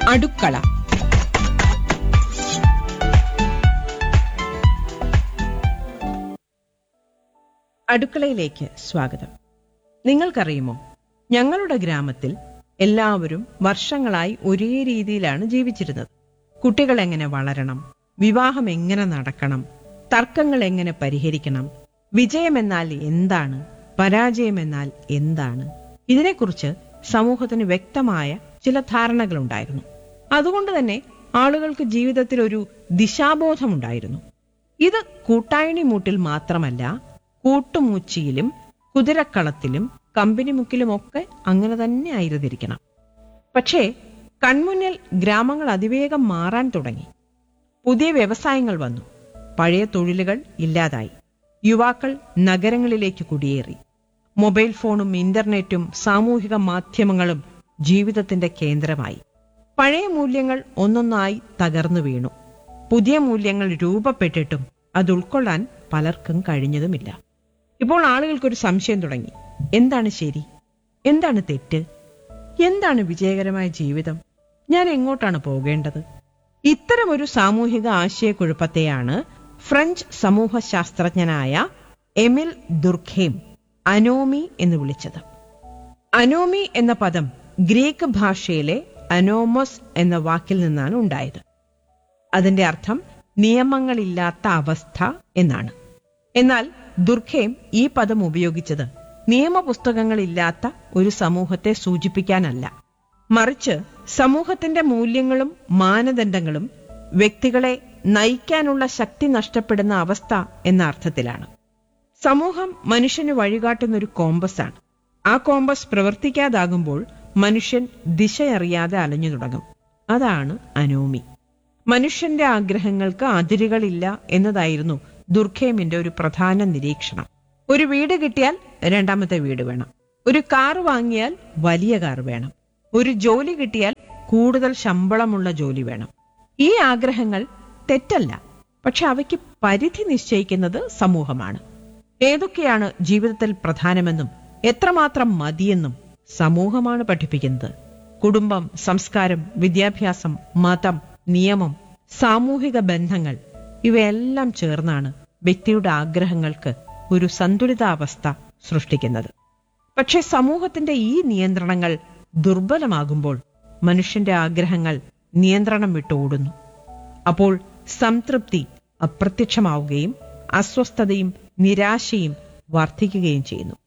അടുക്കള അടുക്കളയിലേക്ക് സ്വാഗതം നിങ്ങൾക്കറിയുമോ ഞങ്ങളുടെ ഗ്രാമത്തിൽ എല്ലാവരും വർഷങ്ങളായി ഒരേ രീതിയിലാണ് ജീവിച്ചിരുന്നത് കുട്ടികൾ എങ്ങനെ വളരണം വിവാഹം എങ്ങനെ നടക്കണം തർക്കങ്ങൾ എങ്ങനെ പരിഹരിക്കണം വിജയമെന്നാൽ എന്താണ് പരാജയമെന്നാൽ എന്താണ് ഇതിനെക്കുറിച്ച് സമൂഹത്തിന് വ്യക്തമായ ചില ധാരണകളുണ്ടായിരുന്നു അതുകൊണ്ട് തന്നെ ആളുകൾക്ക് ജീവിതത്തിൽ ഒരു ദിശാബോധമുണ്ടായിരുന്നു ഇത് കൂട്ടായണി മൂട്ടിൽ മാത്രമല്ല കൂട്ടുമൂച്ചിയിലും കുതിരക്കളത്തിലും കമ്പനിമുക്കിലുമൊക്കെ അങ്ങനെ തന്നെ ആയിരുന്നിരിക്കണം പക്ഷേ കൺമുന്നിൽ ഗ്രാമങ്ങൾ അതിവേഗം മാറാൻ തുടങ്ങി പുതിയ വ്യവസായങ്ങൾ വന്നു പഴയ തൊഴിലുകൾ ഇല്ലാതായി യുവാക്കൾ നഗരങ്ങളിലേക്ക് കുടിയേറി മൊബൈൽ ഫോണും ഇന്റർനെറ്റും സാമൂഹിക മാധ്യമങ്ങളും ജീവിതത്തിന്റെ കേന്ദ്രമായി പഴയ മൂല്യങ്ങൾ ഒന്നൊന്നായി തകർന്നു വീണു പുതിയ മൂല്യങ്ങൾ രൂപപ്പെട്ടിട്ടും അത് ഉൾക്കൊള്ളാൻ പലർക്കും കഴിഞ്ഞതുമില്ല ഇപ്പോൾ ആളുകൾക്കൊരു സംശയം തുടങ്ങി എന്താണ് ശരി എന്താണ് തെറ്റ് എന്താണ് വിജയകരമായ ജീവിതം ഞാൻ എങ്ങോട്ടാണ് പോകേണ്ടത് ഇത്തരമൊരു സാമൂഹിക ആശയക്കുഴപ്പത്തെയാണ് ഫ്രഞ്ച് സമൂഹശാസ്ത്രജ്ഞനായ എമിൽ ദുർഖേം അനോമി എന്ന് വിളിച്ചത് അനോമി എന്ന പദം ഗ്രീക്ക് ഭാഷയിലെ അനോമോസ് എന്ന വാക്കിൽ നിന്നാണ് ഉണ്ടായത് അതിന്റെ അർത്ഥം നിയമങ്ങളില്ലാത്ത അവസ്ഥ എന്നാണ് എന്നാൽ ദുർഖേം ഈ പദം ഉപയോഗിച്ചത് നിയമപുസ്തകങ്ങളില്ലാത്ത ഒരു സമൂഹത്തെ സൂചിപ്പിക്കാനല്ല മറിച്ച് സമൂഹത്തിന്റെ മൂല്യങ്ങളും മാനദണ്ഡങ്ങളും വ്യക്തികളെ നയിക്കാനുള്ള ശക്തി നഷ്ടപ്പെടുന്ന അവസ്ഥ എന്ന അർത്ഥത്തിലാണ് സമൂഹം മനുഷ്യന് വഴികാട്ടുന്ന ഒരു കോമ്പസാണ് ആ കോമ്പസ് പ്രവർത്തിക്കാതാകുമ്പോൾ മനുഷ്യൻ ദിശയറിയാതെ അലഞ്ഞു തുടങ്ങും അതാണ് അനോമി മനുഷ്യന്റെ ആഗ്രഹങ്ങൾക്ക് അതിരുകളില്ല എന്നതായിരുന്നു ദുർഖേമിന്റെ ഒരു പ്രധാന നിരീക്ഷണം ഒരു വീട് കിട്ടിയാൽ രണ്ടാമത്തെ വീട് വേണം ഒരു കാർ വാങ്ങിയാൽ വലിയ കാർ വേണം ഒരു ജോലി കിട്ടിയാൽ കൂടുതൽ ശമ്പളമുള്ള ജോലി വേണം ഈ ആഗ്രഹങ്ങൾ തെറ്റല്ല പക്ഷെ അവയ്ക്ക് പരിധി നിശ്ചയിക്കുന്നത് സമൂഹമാണ് ഏതൊക്കെയാണ് ജീവിതത്തിൽ പ്രധാനമെന്നും എത്രമാത്രം മതിയെന്നും സമൂഹമാണ് പഠിപ്പിക്കുന്നത് കുടുംബം സംസ്കാരം വിദ്യാഭ്യാസം മതം നിയമം സാമൂഹിക ബന്ധങ്ങൾ ഇവയെല്ലാം ചേർന്നാണ് വ്യക്തിയുടെ ആഗ്രഹങ്ങൾക്ക് ഒരു സന്തുലിതാവസ്ഥ സൃഷ്ടിക്കുന്നത് പക്ഷെ സമൂഹത്തിന്റെ ഈ നിയന്ത്രണങ്ങൾ ദുർബലമാകുമ്പോൾ മനുഷ്യന്റെ ആഗ്രഹങ്ങൾ നിയന്ത്രണം വിട്ടോടുന്നു അപ്പോൾ സംതൃപ്തി അപ്രത്യക്ഷമാവുകയും അസ്വസ്ഥതയും നിരാശയും വർദ്ധിക്കുകയും ചെയ്യുന്നു